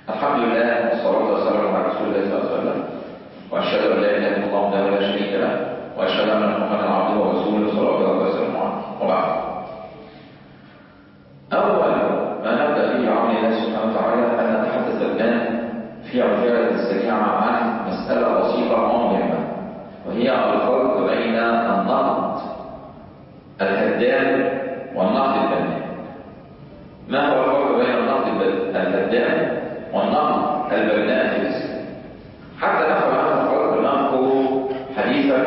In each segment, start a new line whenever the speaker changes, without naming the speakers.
الحمد لله والصلاة والسلام على رسول الله صلى الله عليه وسلم وأشهد أن لا إله إلا الله وحده لا شريك له وأشهد أن محمدا عبده ورسوله صلى الله عليه وسلم وبعد أول ما نبدأ به عون الله سبحانه وتعالى أن نتحدث الآن في عجالة سريعة عن مسألة بسيطة مهمة وهي الفرق بين النقد الهدام والنقد البناء ما هو الفرق بين النقد الهدام والنقد البناء في الإسلام حتى نفهم هذا الفرق نذكر حديثا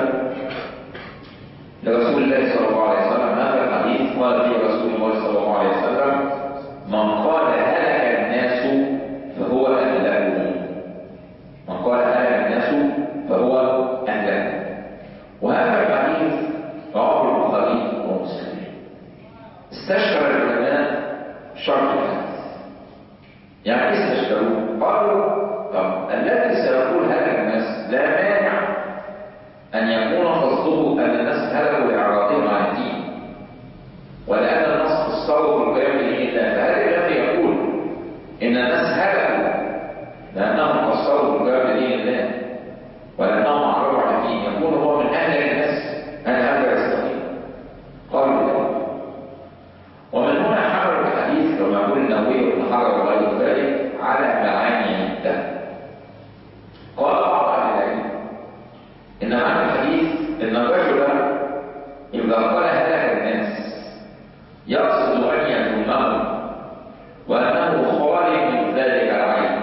لرسول الله صلى الله عليه وسلم هذا الحديث قال فيه رسول الله صلى الله عليه وسلم من قال هلك الناس فهو أهلكهم من قال هلك الناس فهو أهلكهم وهذا الحديث رواه البخاري ومسلم استشكر العلماء شرط الحديث يعني ايه استشكروه؟ قالوا طب الذي سيقول هلك الناس لا مانع أن يكون قصده أن الناس هلكوا لإعراضهم عن الدين ولأن النص قصروا بالقيام بدين الله فهل الذي يقول إن الناس هلكوا لأنهم قصروا بالقيام بدين الله ولأنهم أعرضوا عن الدين يكون هو من أهل الناس هل هذا يستقيم؟ قالوا لا ومن هنا حمل الحديث كما يقول النووي بن حجر وغير ذلك على معاني عده قال بعض اهل العلم ان معنى الحديث ان الرجل اذا قال هلك الناس يقصد ان يذمهم وانه خالي من ذلك العيب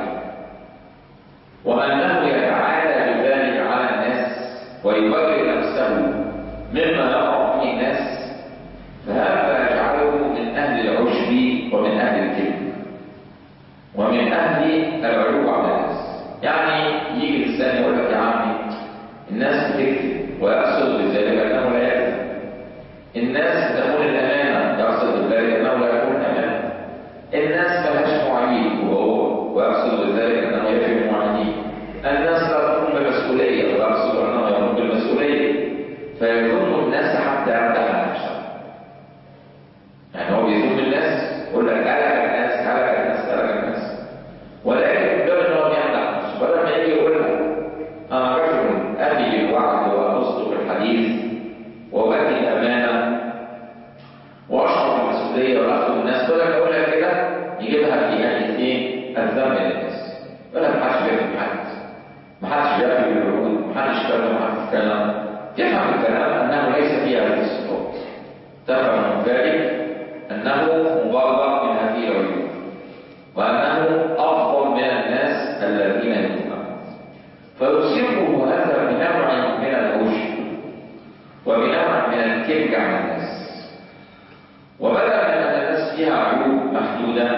وانه يتعالى بذلك على الناس ويبرر نفسه مما يقع فيه الناس فهذا يجعله من اهل العشب ومن اهل الكذب ومن اهل العلو على الناس يعني يجي الانسان يقول لك يا عمي الناس بتكذب ويقصد بذلك انه لا يكذب الناس تكون الامانه يقصد بذلك انه لا يكون امانه الناس ملهاش معيد وهو ويقصد بذلك انه يفي معيدين الناس لا تقوم بمسؤوليه ويقصد انه يقوم بالمسؤوليه فيظن الناس حتى يمدح نفسه يعني هو بيذم الناس يقول لك هلك الناس هلك الناس هلك الناس ولكن بدل ان هو بيمدح نفسه بدل ما يجي يقول لك انا رجل اتي بالوعد واصدق الحديث وأؤدي الامانه واشعر بالمسؤوليه واخذ الناس بدل ما يقول لك كده يجيبها في يعني اثنين الذم للناس يقول لك ما حدش بيفهم حد ما حدش بيفهم بالوعود ما حدش يتكلم ما حدش يتكلم يفهم الكلام انه ليس فيه هذه الصفات تفهم من ذلك أنه مبرر من هذه العيوب وأنه أفضل من الناس الذين يؤمنون فيصيبه هذا بنوع من العشب وبنوع من الكبر عن الناس وبدل من أن الناس فيها عيوب محدودة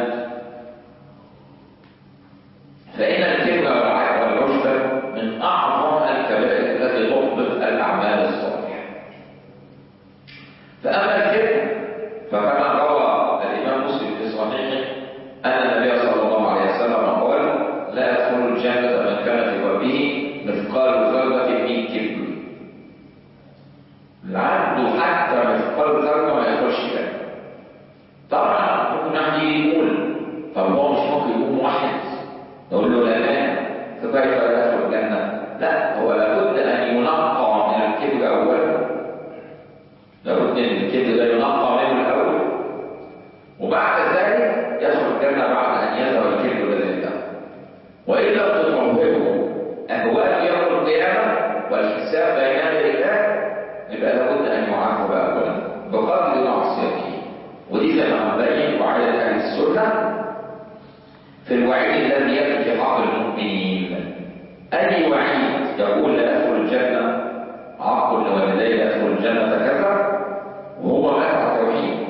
فإن الكبر والعشب من أعظم الكبائر التي تحبط الأعمال الصالحة فأما الكبر فكما روى الإمام مسلم في صحيحه أن النبي صلى الله عليه وسلم قال لا يدخل الجنة من كان في قلبه مثقال ذرة من كبر العبد حتى مثقال ذرة ما يدخلش الجنة طبعا ممكن واحد يجي يقول طب هو مش ممكن يقوم واحد نقول له لا لا فكيف لا يدخل الجنة؟ لا هو لابد أن ينقى من الكبر أولا لابد أن الكبر ده ينقى منه الأول وبعد ذلك يدخل الجنة بعد أن يذهب الكبر ذلك وإلا تطهره أهوال يوم القيامة والحساب بين يدي الله يبقى لابد أن يعاقب أولا بقدر معصيته ودي زي ما هنبين وعلى أهل السنة في الوعيد الذي يأتي في حق المؤمنين أي وعيد يقول لا يدخل الجنة عاق لوالديه يدخل الجنة كذا وهو مات على التوحيد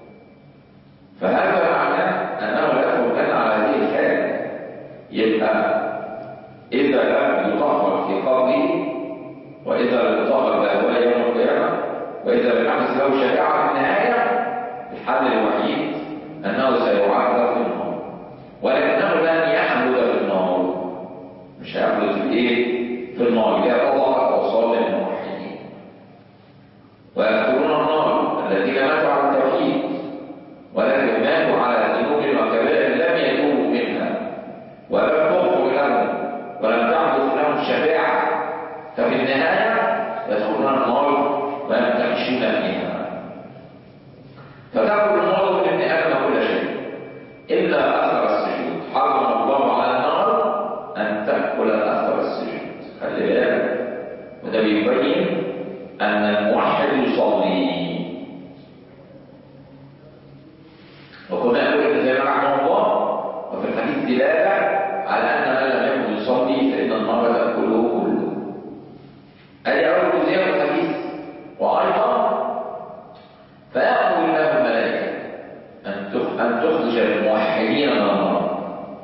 فهذا معناه أنه لا يدخل الجنة على هذه الحال يبقى إذا لم يطهر في قبره وإذا لم يطهر بأهوال يوم القيامة وإذا لم يحدث له شريعة في النهاية الحل الوحيد أنه سيعذب في النار ولكنه لن يحمد في النار مش هيحمد في إيه؟ في النار جاء الله أوصال الموحدين ويدخلون النار الذين ماتوا على التوحيد ولكن ماتوا على ذنوب وكبائر لم يتوبوا منها ولم تغفر لهم ولم تحدث لهم شفاعة ففي النهاية يدخلون النار وينتعشون فيها فتأكل النار من ابن آدم كل شيء إلا أثر السجود حرم الله على النار أن تأكل أثر السجود خلي بالك وده بيبين أن الموحد يصلي وكنا نقول زي ما رحمه الله وفي الحديث دلالة على أن من لم يكن يصلي فإن النار تأكله كله أدي أول جزئية في الحديث وأيضا فيأمر الله الملائكة أن أن تخرج الموحدين من النار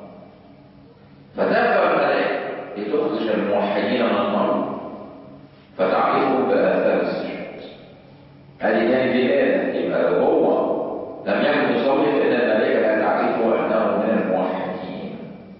فتأمر الملائكة لتخرج الموحدين من النار فتعرفهم بآثار السجود هذه كانت دلالة يبقى لو هو لم يكن يصلي فإن الملائكة لا تعرفه أنه من الموحدين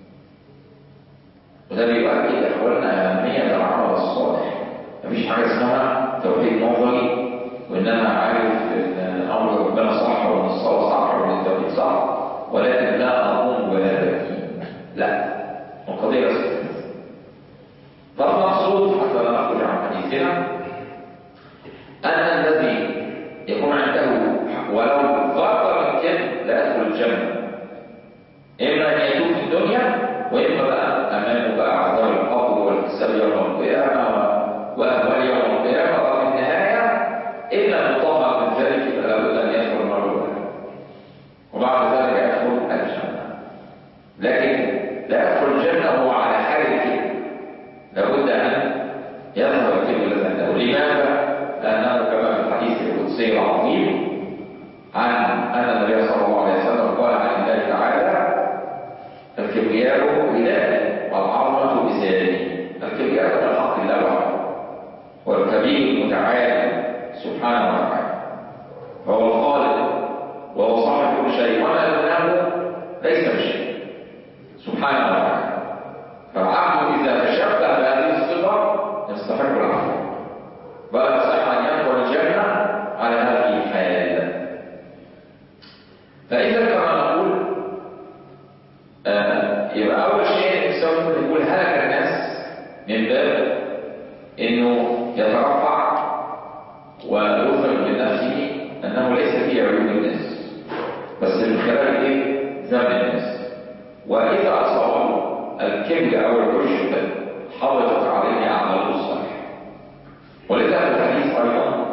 وده بيؤكد يا إخواننا أهمية العمل الصالح مفيش حاجة اسمها توحيد نظري وإن أنا عارف إن أمر ربنا صح وإن الصلاة صح وإن التوحيد صح ولكن لا أقوم بهذا الدين لا القضية بس فالمقصود حتى لا نخرج عن حديثنا أن الذي يكون عنده ولو ضرب من كلمة لا يدخل الجنة إما أن يتوب في الدنيا وإما بقى أمامه بقى عذاب القبر والحساب يوم القيامة وأهوال يوم القيامة وفي النهاية إلا أن يطهر من ذلك فلا بد أن يدخل النار الأولى وبعد ذلك يدخل الجنة لكن لا يدخل الجنة وهو على حال الكبر لابد أن يظهر الكبر الذي عنده لماذا؟ لأنه كما في الحديث القدسي العظيم عن أن النبي صلى الله عليه وسلم قال عن الله تعالى الكبرياء إلهي والعظمة بزادي الكبرياء من حق الله وحده والكبير المتعالي سبحانه وتعالى فهو الخالق وهو صاحب كل شيء وما دونه ليس بشيء سبحانه وتعالى فالعبد إذا تشبه بهذه الصفة يستحق العفو ولا يصح أن يدخل الجنة على هذه الحال فإذا كما نقول آه يبقى أول شيء الإنسان ممكن يقول هلك الناس من باب إنه يترفع ويظهر لنفسه أنه ليس فيه عيوب الناس بس من خلال إيه؟ ذنب الناس وإذا أصابه الكبر أو العشب حبطت عليه أعماله الصالحة ولذا في الحديث أيضا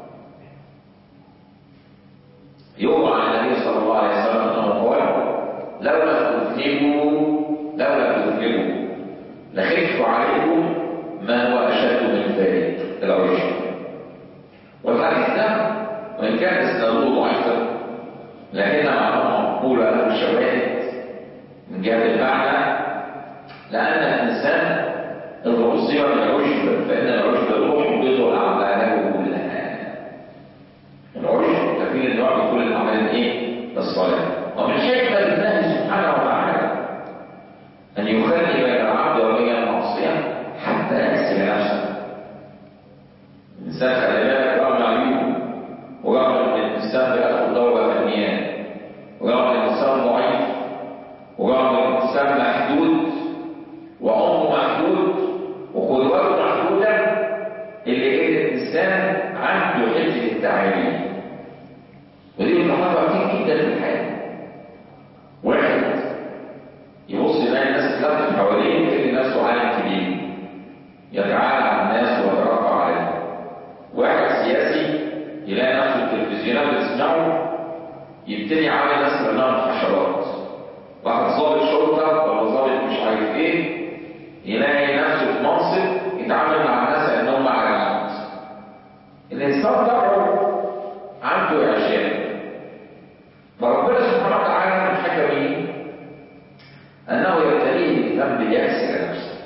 يروى عن النبي صلى الله عليه وسلم أنه قال لولا تذنبوا لولا تذنبوا لخفت عليكم ما هو أشد من ذلك العشب والحديث ده وإن كان إسناده ضعيفا لكن معناه مقبول له الشواهد من جهة المعنى لأن الإنسان إذا أصيب بالعشب فإن العشب يحبط أعماله كلها العشب كفيل أن يعمل كل الأعمال الإيه؟ الصالحة ومن حكمة الله سبحانه وتعالى أن يخلي بين العبد وبين المعصية حتى يكسب نفسه الإنسان خلي بالك رغم عيوبه ورغم أن الإنسان بيدخل دورة في المياه ورغم أن الإنسان ضعيف ورغم أن الإنسان محدود وعمره محدود وقدراته محدودة اللي جاي الإنسان عنده حته التعالي ودي بنلاحظها كتير جدا في الحياة واحد يبص يلاقي الناس تلف حواليه يلاقي نفسه عالم كبير يتعالى على الناس ويترفع عليهم واحد سياسي يلاقي نفسه التلفزيونات بتسمعه يبتدي عامل ناس منهم حشرات واحد ضابط شرطه ولا ضابط مش عارف ايه يلاقي نفسه في منصب يتعامل مع الناس انهم عبيد الانسان طبعه عنده عشان فربنا سبحانه وتعالى من حكمه انه يبتليه بالذنب ليكسر نفسه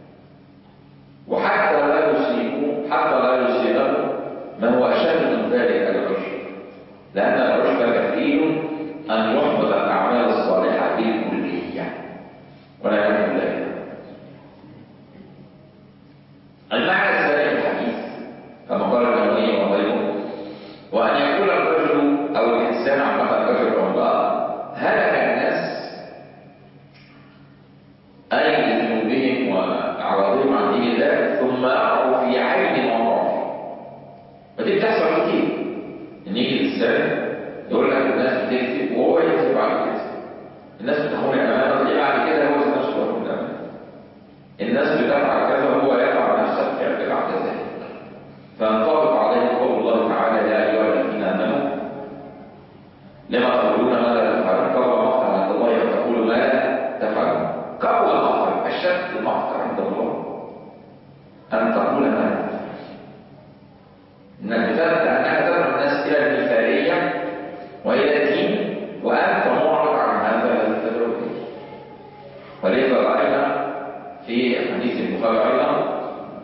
وحتى لا يصيبه حتى لا يصيبه ما هو اشد من ذلك العشب لان العشب كفيل ان يحبط الاعمال الصالحه بالكليه ولا يكون ذلك المعنى الثاني في الحديث كما قال النووي وغيره وان يقول الرجل او الانسان عامه الرجل او امراه هلك الناس أي لذنوبهم وأعراضهم عن دين الله ثم يقعوا في عين ما وقعوا فيه ودي بتحصل كتير إن يجي الإنسان يقول لك الناس بتكذب وهو يكذب على كده الناس بتخون الأمانة وتلاقيه بعد كده هو نفسه يخون الأمانة الناس بتفعل كذا وهو يفعل نفس الفعل بعد ذلك فينطبق عليه قول الله تعالى يا أيها الذين آمنوا لما تقولون ما لا تفعلون كبر مقتا عند الله وتقولوا ما لا تفعلون كبر مقتا أشد مقتا عند الله أن تقول ما لا تفعل إنك تبدأ أنك تدعو الناس إلى المثالية وإلى الدين وأنت معرض عن هذا الذي تدعو إليه ولذا رأينا في حديث البخاري أيضا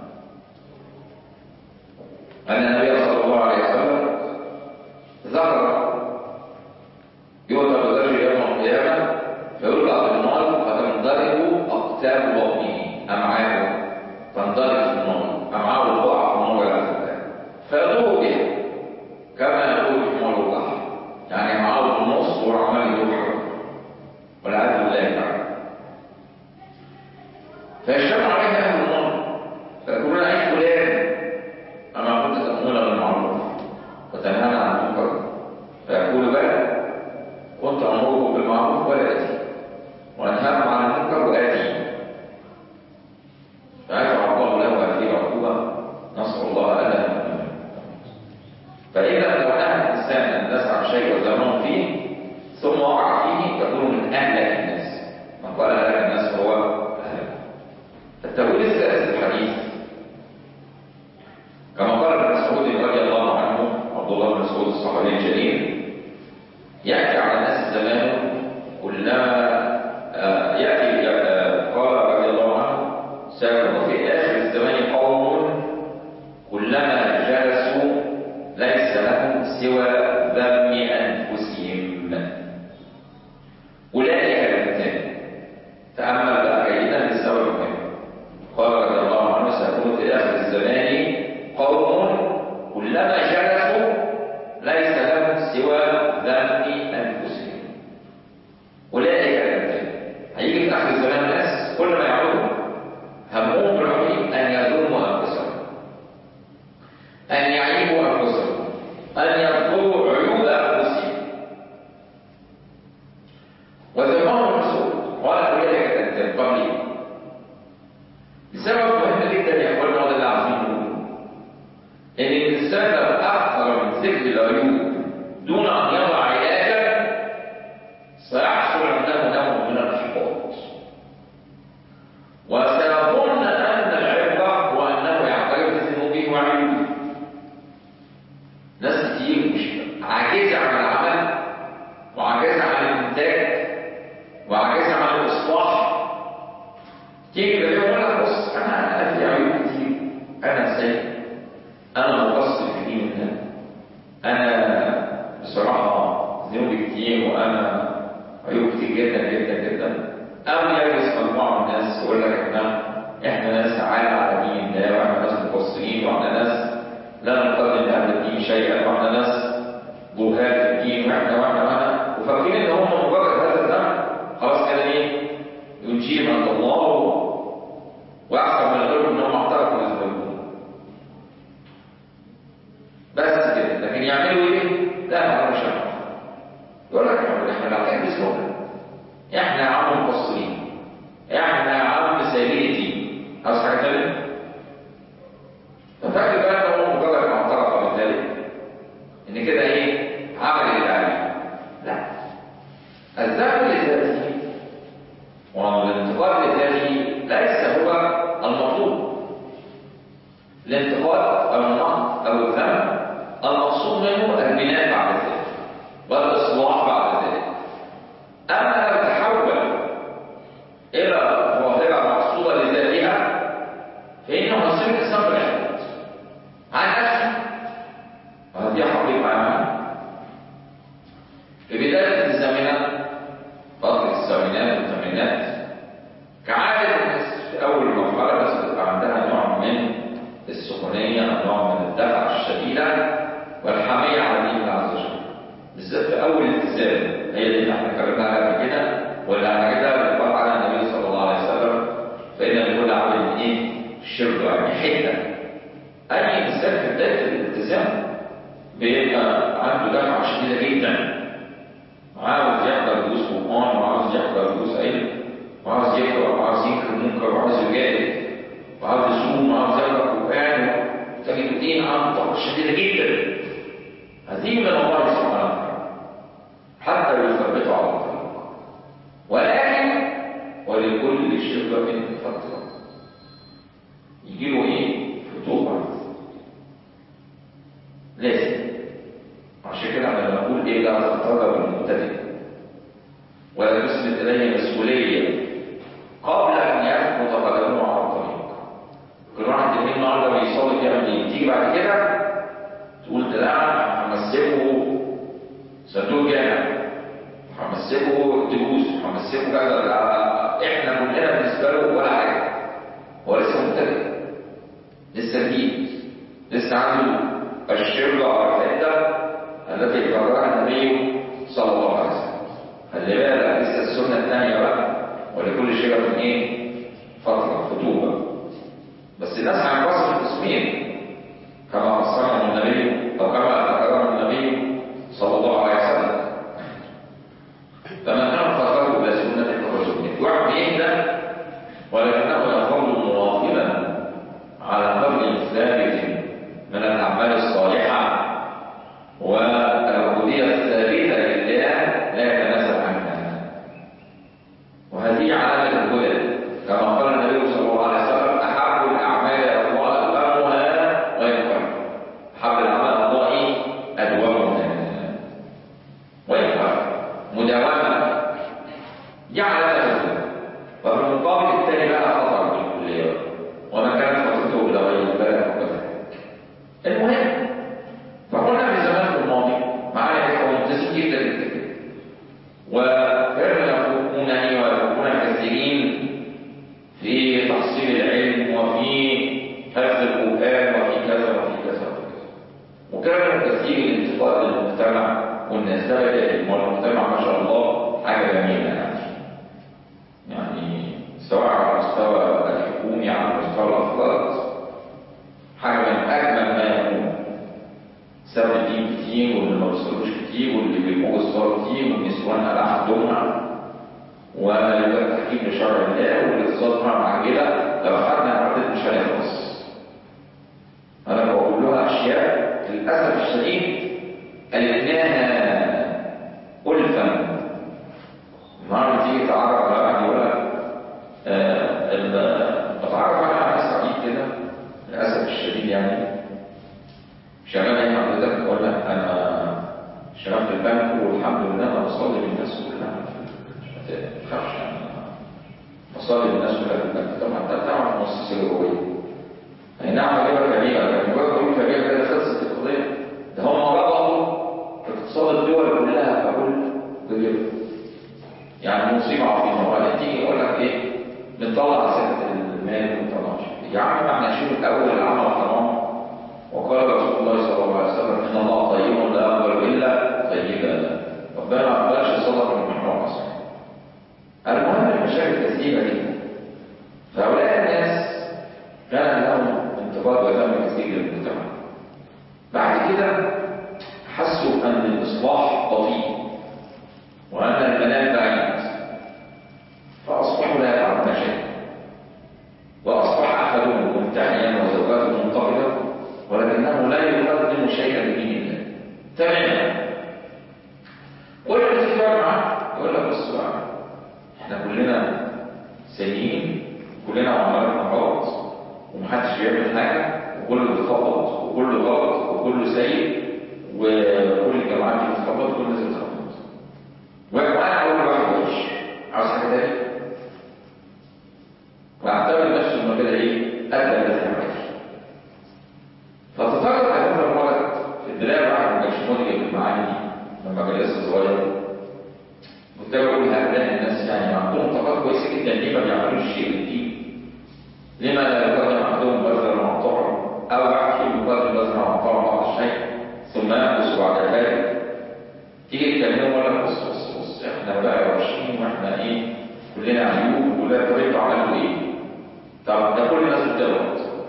أن النبي صلى الله عليه وسلم ذكر يؤتى بالرجل يوم القيامة فيلقى في النار فتنضرب أقتاب بطنه أمعاءه تنضرب في النار أمعاءه تقع في النار والعياذ بالله فيدور بها كما يقول في حمار البحر يعني أمعاءه في النص وهو عمال يدور والعياذ بالله تعالى فيجتمع عليها أهل النار فيقولون أي فلان أما كنت تأمرنا بالمعروف وتنهانا عن المنكر فيقول بلى كنت أمره بالمعروف ولا أتي وأنهاكم عن المنكر وآتي فيجعل الله له هذه العقوبة نسأل الله ألا نؤمن فإذا لو نهى الإنسان أن يسعى شيء وزمن فيه ثم وقع فيه يكون من أهلك الناس من قال أهلك الناس هو أهلك التأويل الثالث الحديث كما قال ابن مسعود رضي الله عنه عبد الله بن مسعود الصحابي الجليل يأتي على الناس زمان كلما آه، يأتي آه، قال رضي الله عنه سيكون في آخر الزمان قوم كلما جلسوا ليس لهم سوى ذم أنفسهم أولئك الأمثال تأمل بقى جيدا للسبب المهم قال رضي الله عنه سيكون في آخر الزمان قوم كلما جلسوا ليس لهم سوى ذم أنفسهم أولئك الأمثال هيجي في آخر الزمان ناس كل ما يعودوا همهم الوحيد أن يذموا أنفسهم أن يعيبوا أنفسهم أن يذكروا عيوب أنفسهم وذمهم المسؤول قال أولئك الأمثال قبلي لسبب مهم جدا يا اخوانا وده اللي عايزين نقوله ان الانسان لو اكثر من ذكر العيوب دون ان يضع علاجا سيحصل عنده نوع من الاحباط وسيظن ان العبره هو انه يعترف بذنوبه وعيوبه ناس كتير مش عاجزه عن العمل وعاجزه عن الانتاج وعاجزه عن الاصلاح تيجي يقول لك بص انا انا في عيوب كتير انا سيء انا مقصر في دين الله انا بصراحه ذنوبي كتير وانا عيوب كتير جدا جدا جدا او يجلس مجموعه من الناس يقول لك احنا احنا ناس عالة على دين الله واحنا ناس مقصرين واحنا ناس لا نقدم لاهل الدين شيئا واحنا ناس جهال في الدين واحنا واحنا واحنا وفاكرين ان هم مجرد هذا الذنب خلاص كده ايه ينجيهم عند الله واحسن من غيرهم انهم اعترفوا بذنوبهم بس كده لكن يعملوا ايه؟ لا ما عملوش حاجه يقول لك احنا احنا لا بذنوبنا احنا يا عم مقصرين احنا يا عم سيئين الدين عاوز حاجه ثانيه؟ ففاكر بقى ان هو مجرد ما اعترف بذلك ان كده ايه؟ عمل اللي عليه لا الذنب لذاته والانتقاد لذاته ليس هو المطلوب الانتقاد او النقد او الذنب المقصود منه البناء بعد ذلك والاصلاح بعد ذلك اما لو تحول الى ظاهره مقصوده لذاتها فانه يصير الانسان بالاحباط عن نفسه وهذه حقيقه عامه في بدايه الزمنه فتره السبعينات والثمانينات كعادة الناس في أول مرحلة بس بتبقى عندها نوع من السخونية أو نوع من الدفع الشديدة والحمية على دين الله عز وجل. بالذات في أول التزام هي دي اللي احنا اتكلمنا عليها قبل كده واللي على كده بنطبق على النبي صلى الله عليه وسلم الشرب يعني حته اي انسان في بدايه الالتزام بيبقى عنده دفعه شديده جدا عاوز يحضر دروس قران وعاوز يحضر دروس علم وعاوز يقرا وعاوز ينكر منكر وعاوز يجاهد وعاوز يصوم وعاوز يقرا قران تجد الدين عنده طاقه شديده جدا هذه من الله سبحانه وتعالى حتى يثبته على الطريق ولكن ولكل شربة فترة يجي له ايه؟ فتوبة لازم عشان كده احنا بنقول ايه لا تضطر بالمبتدئ ولا تسند اليه مسؤوليه قبل ان يثبت قدمه على الطريق كل واحد يجي النهارده بيصلي يعمل ايه؟ تيجي بعد كده تقول ده لا همسكه صندوق جامع همسكه دروس همسكه كذا احنا كلنا بالنسبه له ولا حاجه هو لسه مبتدئ لسه جديد لسه عنده الشربة والحدة التي قررها النبي صلى الله عليه وسلم خلي بالك لسه السنة الثانية بقى ولكل شربة ايه؟ فترة خطوبة بس الناس هينقسم قسمين كما قسمهم النبي او كما ذكرهم النبي صلى الله عليه وسلم فمن كان فتره الى سنة الرسول واحد يهدى ولكنه يظل مواظبا على فرض ثابت من الأعمال الصالحة والعبودية الثابتة لله لا يتنازل عنها وهذه علامة الهدى كما قال النبي صلى الله عليه وسلم أحب الأعمال إلى الله أدومها وينفع أحب الأعمال الله أدومها وينفع مداومة دي علامة الهدى وفي المقابل الثاني بقى خطر بالكلية وما كانت خطته إلى غير ذلك وكذا المهم فقلنا في زمان الماضي معانا إخوة ممتازين جدا جدا وكانوا يفوقونني ويفوقون كثيرين في تحصيل العلم وفي حفظ القرآن وفي كذا وفي كذا وفي كذا وكان كثير الانتقاد للمجتمع والناس ده بدأ والمجتمع ما شاء الله حاجة جميلة يعني يعني سواء على المستوى الحكومي على مستوى الأفراد حاجة من أجمل ما يكون سبب الدين كتير واللي ما بيصلوش كتير واللي بيبقوا الصور كتير والنسوان على حدهما ويبقى التحكيم لشرع الله والاقتصاد مع معجلة لو خدنا عدد مش هنخلص أنا بقول لها أشياء للأسف الشديد قلبناها ألفا النهارده تيجي تعرف على واحد يقول لك بتعرف على ناس عبيد كده للاسف الشديد يعني شغال ايه حضرتك اقول لك انا شغال في البنك والحمد لله انا بصلي بالناس كلها ما تخافش انا بصلي بالناس كلها في البنك طبعا انت تعرف المؤسسه الجويه اي نعم غير كبيره لكن مجرد تقول كبيره كده خلصت القضيه ده هم ربطوا اقتصاد الدول كلها فكل كبيره يعني مصيبه عظيمه وبعدين تيجي يقول لك ايه بنطلع سكه المال ونطلعش يا عم احنا نشوف الاول العمل حرام وقال رسول الله صلى الله عليه وسلم ان الله طيب لا يقبل الا طيبا ربنا ما يقبلش صدقه من حرام اصلا المهم المشاكل كثيره جدا فهؤلاء الناس كان لهم انتقاد وذم كثير للمجتمع بعد كده حسوا ان الاصلاح بطيء وأن المنام بعيد فأصبحوا لا يفعلون شيئا وأصبح أحدهم ممتحنا وزوجاته منتقدة ولكنه لا يقدم شيئا لدين الله تماما كل اللي تتفاعل معاه يقول لك بص بقى احنا كلنا سيئين كلنا عمالنا غلط ومحدش بيعمل حاجة وكله بيتخبط وكله غلط وكله سيء وكل الجماعات دي بتتخبط وكل الناس بتتخبط وانا اقول واحد وحش عاوز حاجه تاني واعتبر نفسه انه كده ايه ادى الذي عمله فتفرج هذا الولد في البدايه بعد ما كانش مدرك المعاني دي لما كان لسه صغير كنت بقول هؤلاء الناس يعني عندهم طاقات كويسه جدا ليه ما بيعملوش شيء للدين؟ لما لا يقدم عندهم بذرا معطرا او واحد فيهم يقدم بذرا معطرا بعض الشيء ثم يحدث بعد ذلك تيجي تكلمه ولا بص بص بص احنا بقى وحشين واحنا ايه كلنا عيوب وكلنا طب انتوا عملتوا ايه؟ طب ده كل الناس بتغلط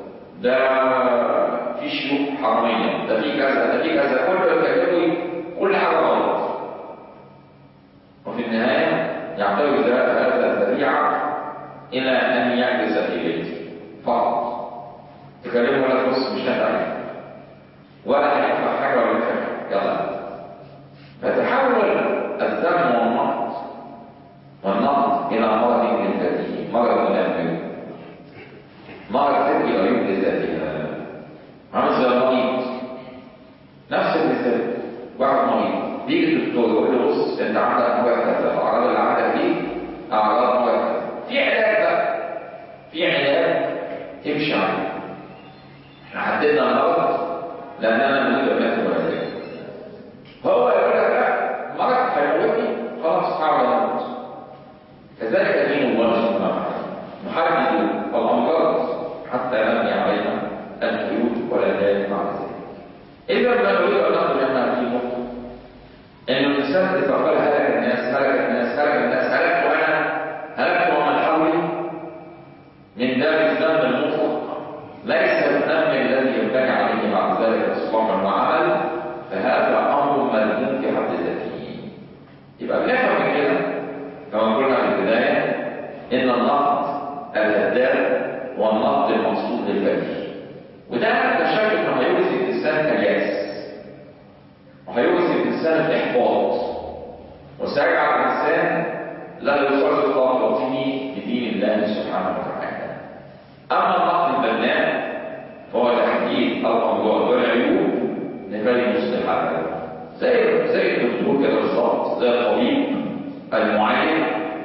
إلى أن يجلس في بيته فقط تكلمه ولا تبص مش هتعرف ولا هينفع حاجة ولا كذا يلا فتحول الذم والنقد والنقد إلى مرض من ذاته مرض منافق مرض تبكي غريب لذاتها عامل زي المريض نفس المثال واحد مريض بيجي الدكتور يقول له بص انت عندك مرض كذا الاعراض اللي عندك دي اعراض مرض كذا في علاج بقى في علاج تمشي عليه احنا حددنا المرض لاننا نريد ان نكتب علاج هو يقول لك لا مرض هيموتني خلاص هحاول اموت كذلك دين الله سبحانه وتعالى محدد الامراض حتى نبني عليها القيود ولا ذلك بعد ذلك اذا ما نريد ان ناخذ منها في نقطه ان الانسان اذا قال هلك الناس هلك الناس هلك الناس هلكت وانا هلكت ومن حولي من دار الذنب المطلق ليس الذنب الذي ينبني عليه بعد ذلك اصلاحا وعمل فهذا امر مذموم في حد ذاته يبقى بنفهم من كده كما قلنا في البدايه ان النقد الهدام والنقد المقصود للبديل وده لا شك انه هيورث الانسان الياس وهيورث الانسان الاحباط وسيجعل الانسان لا يصرف طاقته بدين الله سبحانه وتعالى اما النقد البناء فهو تحديد الامراض والعيوب لبني مصلحات زي زي الدكتور كده بالظبط زي الطبيب المعين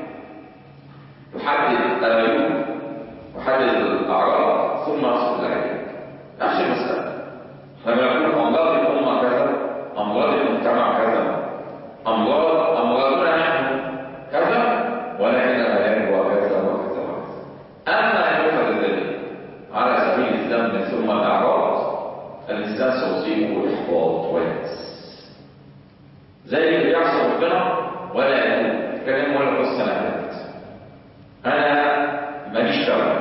يحدد العيوب يحدد الاعراض ثم يصل العلاج نفس المساله لما يقول امراض الامه كذا امراض المجتمع كذا امراض امراضنا نحن كذا ولكن العلاج هو كذا وكذا وكذا اما ان يؤخذ ذلك على سبيل الذنب ثم الاعراض الانسان سيصيبه الاحباط والياس زي اللي بيعصي ربنا ولا يتوب كلام ولا قصه نهت انا ماليش دعوه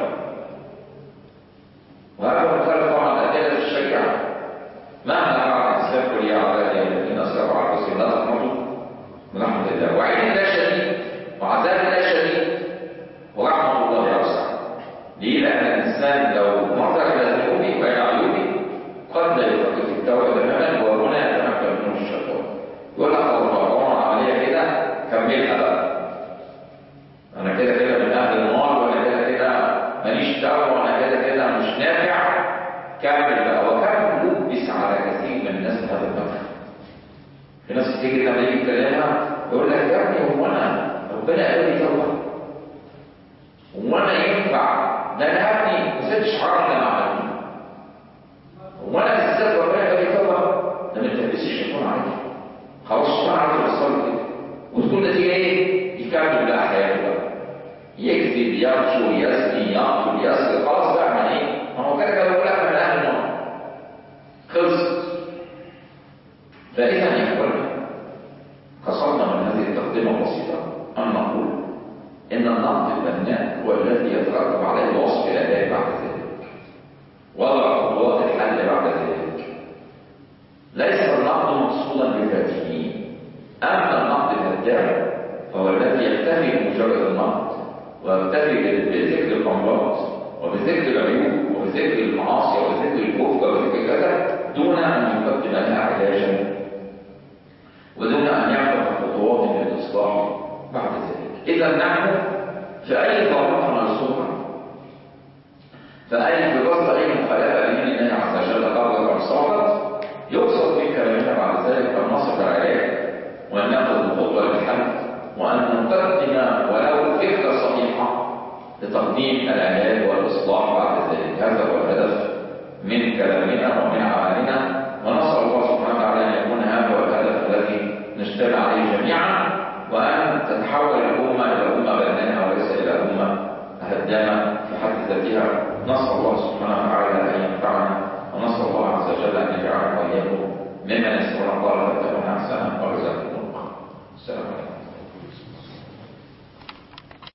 وهذا مختلف طبعا الادله الشريعه مهما فعل الانسان قل يا عبادي الذين اسرفوا على انفسهم لا تقنطوا من رحمه الله وعيد الله شديد وعذاب الله شديد ورحمه الله اوسع ليه؟ لان الانسان لو نظر الى ذنوبه والى عيوبه قد لا يفكر في التوبه تماما وهنا يتمكن منه الشيطان يقول لك الله عمليه كده كملها بقى انا كده كده من اهل النار وانا كده كده ماليش دعوه وانا كده كده مش نافع كمل بقى وكم لبس على كثير من الناس هذا المدخل في ناس كتير لما يجي يكلمها يقول لك يا ابني هو انا ربنا قال لي توبه هو انا ينفع ده انا يا ابني ما سبتش حرام اللي انا عملته هو انا ازاي ربنا قال لي توبه ده ما تلبسش الشيطان عليك خلاص الشيطان عارف يوصل كده وتكون نتيجه ايه؟ يكمل بقى حياته بقى يكذب يرجو يزني يقتل يسرق خلاص بقى من ايه؟ ما هو كده كده بيقول لك من اهل النار خلصت فاذا يا اخوانا قصدنا من هذه التقدمه البسيطه ان نقول ان النقد البناء هو الذي يترتب عليه وصف الاداء بعد ذلك وضع خطوات الحل بعد ذلك ليس النقد مقصودا بذاته اما النقد الهدام فهو الذي يكتفي بمجرد النقد ويكتفي بذكر الامراض وبذكر العيوب وبذكر المعاصي وبذكر الكفر وبذكر كذا دون ان يقدم لها علاجا ودون ان يعمل خطوات للاصلاح بعد ذلك اذا نحن في اي ضرورة مرسومه فاي بقصد اي مخالفه لدين الله عز وجل قرر او صابت يقصد في كلامنا بعد ذلك ان نصف العلاج وان ناخذ الخطوه للحل وان نقدم ولو فكره صحيحه لتقديم العلاج والاصلاح بعد ذلك هذا هو الهدف من كلامنا ومن عملنا ونسال الله سبحانه وتعالى ان يكون هذا هو الهدف الذي نجتمع عليه جميعا وان تتحول الامه الى امه بناءه وليس الى امه هدامه في حد ذاتها نسال الله سبحانه وتعالى ان ينفعنا ونسال الله عز وجل ان يجعلنا واياكم ممن يسمعون الله ويتبعون احسنه ويرزقنا